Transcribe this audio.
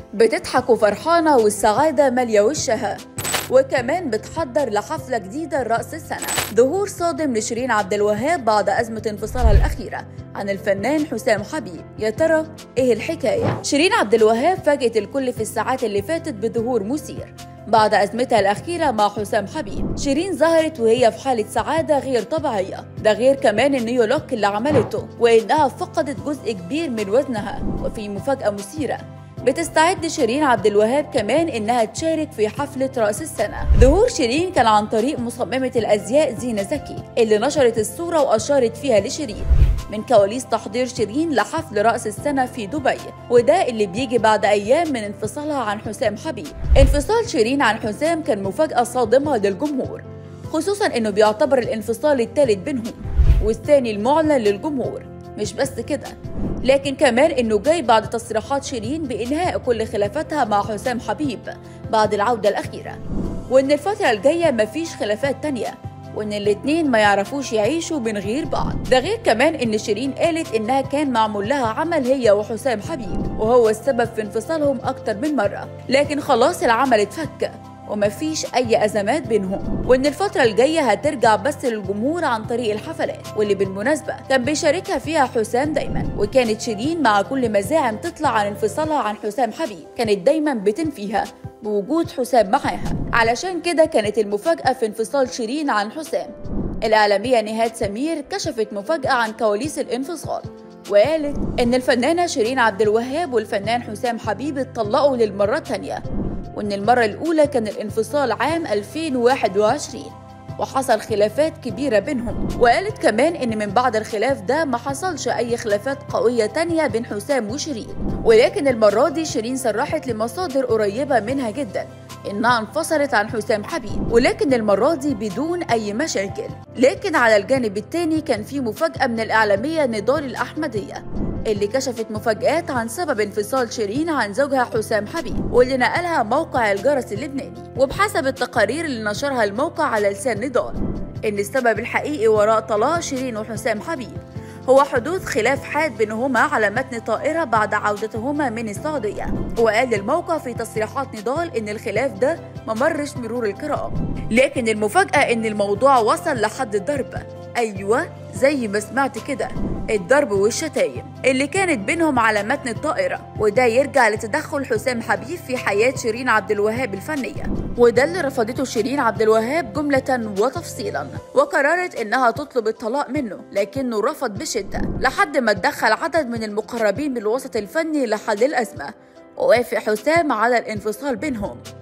بتضحك وفرحانة والسعادة مالية وشها وكمان بتحضر لحفلة جديدة لرأس السنة ظهور صادم لشيرين عبد الوهاب بعد أزمة انفصالها الأخيرة عن الفنان حسام حبيب يا ترى إيه الحكاية؟ شيرين عبد الوهاب فاجئت الكل في الساعات اللي فاتت بظهور مثير بعد أزمتها الأخيرة مع حسام حبيب شيرين ظهرت وهي في حالة سعادة غير طبيعية ده غير كمان النيو لوك اللي عملته وإنها فقدت جزء كبير من وزنها وفي مفاجأة مثيرة بتستعد شيرين عبد الوهاب كمان انها تشارك في حفلة رأس السنة ظهور شيرين كان عن طريق مصممة الازياء زينة زكي اللي نشرت الصورة واشارت فيها لشيرين من كواليس تحضير شيرين لحفل رأس السنة في دبي وده اللي بيجي بعد أيام من انفصالها عن حسام حبيب انفصال شيرين عن حسام كان مفاجأة صادمة للجمهور خصوصا انه بيعتبر الانفصال الثالث بينهم والثاني المعلن للجمهور مش بس كده لكن كمان انه جاي بعد تصريحات شيرين بانهاء كل خلافاتها مع حسام حبيب بعد العودة الأخيرة وان الفترة الجاية مفيش خلافات تانية وان الاتنين ما يعرفوش يعيشوا من غير بعض ده غير كمان ان شيرين قالت انها كان معمول لها عمل هي وحسام حبيب وهو السبب في انفصالهم اكتر من مرة لكن خلاص العمل اتفك ومفيش أي أزمات بينهم وإن الفترة الجاية هترجع بس للجمهور عن طريق الحفلات واللي بالمناسبة كان بيشاركها فيها حسام دايما وكانت شيرين مع كل مزاعم تطلع عن انفصالها عن حسام حبيب كانت دايما بتنفيها بوجود حسام معاها علشان كده كانت المفاجأة في انفصال شيرين عن حسام الإعلامية نهاد سمير كشفت مفاجأة عن كواليس الانفصال وقالت إن الفنانة شيرين عبد الوهاب والفنان حسام حبيب اتطلقوا للمرة الثانية وإن المرة الأولى كان الانفصال عام 2021 وحصل خلافات كبيرة بينهم وقالت كمان إن من بعد الخلاف ده ما حصلش أي خلافات قوية تانية بين حسام وشيرين ولكن المرة دي شيرين صرحت لمصادر قريبة منها جدا إنها انفصلت عن حسام حبيب ولكن المرة دي بدون أي مشاكل لكن على الجانب التاني كان في مفاجأة من الإعلامية نضال الأحمدية اللي كشفت مفاجآت عن سبب انفصال شيرين عن زوجها حسام حبيب واللي نقلها موقع الجرس اللبناني وبحسب التقارير اللي نشرها الموقع على لسان نضال إن السبب الحقيقي وراء طلاق شيرين وحسام حبيب هو حدوث خلاف حاد بينهما على متن طائرة بعد عودتهما من السعودية وقال الموقع في تصريحات نضال إن الخلاف ده ممرش مرور الكرام لكن المفاجأة إن الموضوع وصل لحد الضرب أيوة زي ما سمعت كده الضرب والشتايم اللي كانت بينهم على متن الطائرة وده يرجع لتدخل حسام حبيب في حياة شيرين عبد الوهاب الفنية وده اللي رفضته شيرين عبد الوهاب جملة وتفصيلا وقررت انها تطلب الطلاق منه لكنه رفض بشدة لحد ما تدخل عدد من المقربين بالوسط الفني لحل الأزمة ووافق حسام على الانفصال بينهم